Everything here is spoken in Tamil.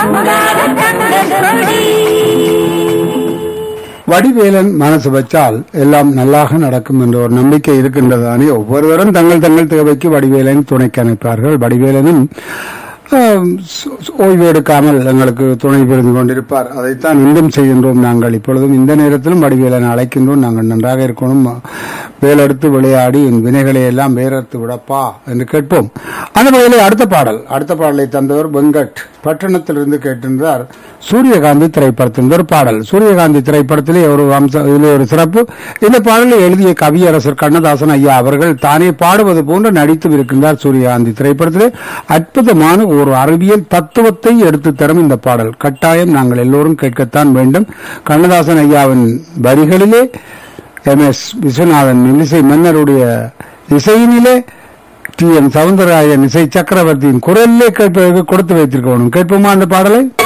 பொங்காத தங்க கொடி வடிவேலன் மனசு வச்சால் எல்லாம் நல்லாக நடக்கும் என்ற ஒரு நம்பிக்கை இருக்கின்றதானே ஒவ்வொருவரும் தங்கள் தங்கள் தேவைக்கு வடிவேலன் துணைக்கு அனுப்பார்கள் வடிவேலனும் ஆம், சு- சு- ஓய்வு எடுக்காமல் எங்களுக்கு துணை புரிந்து கொண்டிருப்பார் அதைத்தான் இன்றும் செய்கின்றோம் நாங்கள் இப்பொழுதும் இந்த நேரத்திலும் வடிவேலன் அழைக்கின்றோம் நாங்கள் நன்றாக இருக்கணும் வேலெடுத்து விளையாடி என் வினைகளை எல்லாம் வேறறுத்து விடப்பா என்று கேட்போம் அந்த வகையிலே அடுத்த பாடல் அடுத்த பாடலை தந்தவர் வெங்கட் பட்டணத்திலிருந்து கேட்டிருந்தார் சூரியகாந்தி திரைப்படத்தின் ஒரு பாடல் சூரியகாந்தி திரைப்படத்திலே ஒரு அம்சம் இதிலே ஒரு சிறப்பு இந்த பாடலை எழுதிய கவியரசர் கண்ணதாசன் ஐயா அவர்கள் தானே பாடுவது போன்று நடித்து இருக்கின்றார் சூரியகாந்தி திரைப்படத்திலே அற்புதமான ஒரு அறிவியல் தத்துவத்தை எடுத்து தரும் இந்த பாடல் கட்டாயம் நாங்கள் எல்லோரும் கேட்கத்தான் வேண்டும் கண்ணதாசன் ஐயாவின் வரிகளிலே எம் எஸ் விஸ்வநாதன் இசை மன்னருடைய இசையினிலே டி எம் சவுந்தரராயன் இசை சக்கரவர்த்தியின் குரலிலே கேட்பதற்கு கொடுத்து வைத்திருக்கணும் கேட்போமா அந்த பாடலை